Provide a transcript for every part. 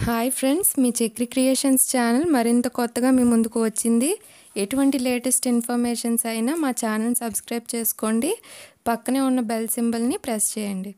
hi friends మీ Chakri creations channel మరింత కొత్తగా మీ ముందుకు వచ్చింది ఎటువంటి లేటెస్ట్ ఇన్ఫర్మేషన్స్ అయినా మా ఛానల్ సబ్స్క్రైబ్ చేసుకోండి పక్కనే ఉన్న బెల్ సింబల్ని ప్రెస్ చేయండి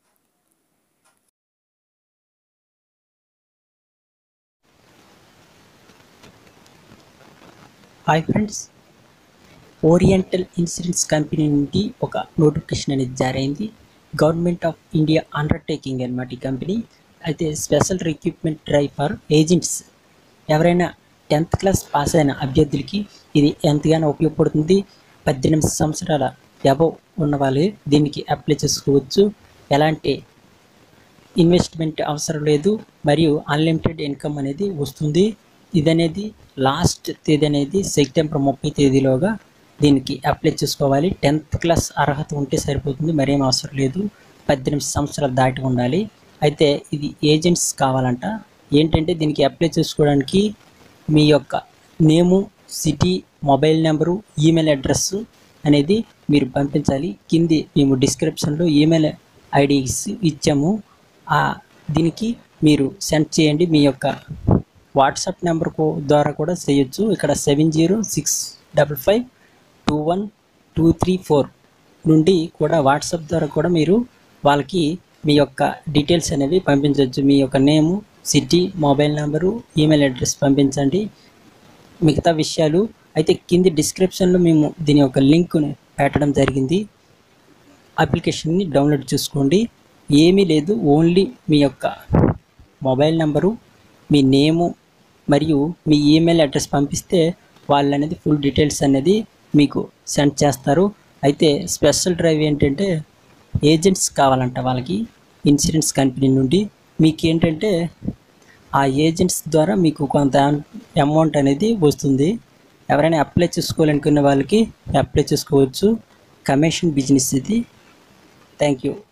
hi friends oriental insurance company నుండి ఒక నోటిఫికేషన్ అనేది జారైంది గవర్నమెంట్ ఆఫ్ ఇండియా అండర్టేకింగ్ అనమాట ఈ కంపెనీ అయితే special recruitment drive for agents ఎవరైనా టెన్త్ క్లాస్ పాస్ అయిన అభ్యర్థులకి ఇది ఎంతగానో ఉపయోగపడుతుంది పద్దెనిమిది సంవత్సరాల అబవ్ ఉన్న వాళ్ళు దీనికి అప్లై చేసుకోవచ్చు ఎలాంటి ఇన్వెస్ట్మెంట్ అవసరం లేదు మరియు అన్లిమిటెడ్ ఇన్కమ్ అనేది వస్తుంది ఇదనేది లాస్ట్ తేదీ అనేది సెప్టెంబర్ ముప్పై తేదీలోగా దీనికి అప్లై చేసుకోవాలి టెన్త్ క్లాస్ అర్హత ఉంటే సరిపోతుంది మరేం అవసరం లేదు పద్దెనిమిది సంవత్సరాలు దాటి ఉండాలి అయితే ఇది ఏజెంట్స్ కావాలంట ఏంటంటే దీనికి అప్లై చేసుకోవడానికి మీ యొక్క name city mobile number email address అనేది మీరు పంపించాలి కింది మేము డిస్క్రిప్షన్లో ఈమెయిల్ ఐడీస్ ఇచ్చాము ఆ దీనికి మీరు సెండ్ చేయండి మీ యొక్క వాట్సాప్ నెంబర్ ద్వారా కూడా చేయొచ్చు ఇక్కడ seven zero six double five two one two three four నుండి కూడా వాట్సాప్ ద్వారా కూడా మీరు వాళ్ళకి మీ యొక్క డీటెయిల్స్ అనేవి పంపించవచ్చు మీ యొక్క name city mobile number email address పంపించండి మిగతా విషయాలు అయితే కింది డిస్క్రిప్షన్లో మేము దీని యొక్క లింక్ని పెట్టడం జరిగింది అప్లికేషన్ని డౌన్లోడ్ చేసుకోండి ఏమీ లేదు ఓన్లీ మీ యొక్క మొబైల్ నెంబరు మీ నేము మరియు మీ ఈమెయిల్ అడ్రస్ పంపిస్తే వాళ్ళు అనేది ఫుల్ డీటెయిల్స్ అనేది మీకు సెండ్ చేస్తారు అయితే స్పెషల్ డ్రైవ్ ఏంటంటే ఏజెంట్స్ కావాలంట వాళ్ళకి ఇన్సూరెన్స్ కంపెనీ నుండి మీకు ఏంటంటే ఆ ఏజెంట్స్ ద్వారా మీకు కొంత అమౌంట్ అనేది వస్తుంది ఎవరైనా అప్లై చేసుకోవాలనుకునే వాళ్ళకి అప్లై చేసుకోవచ్చు కమిషన్ బిజినెస్ ఇది థ్యాంక్ యూ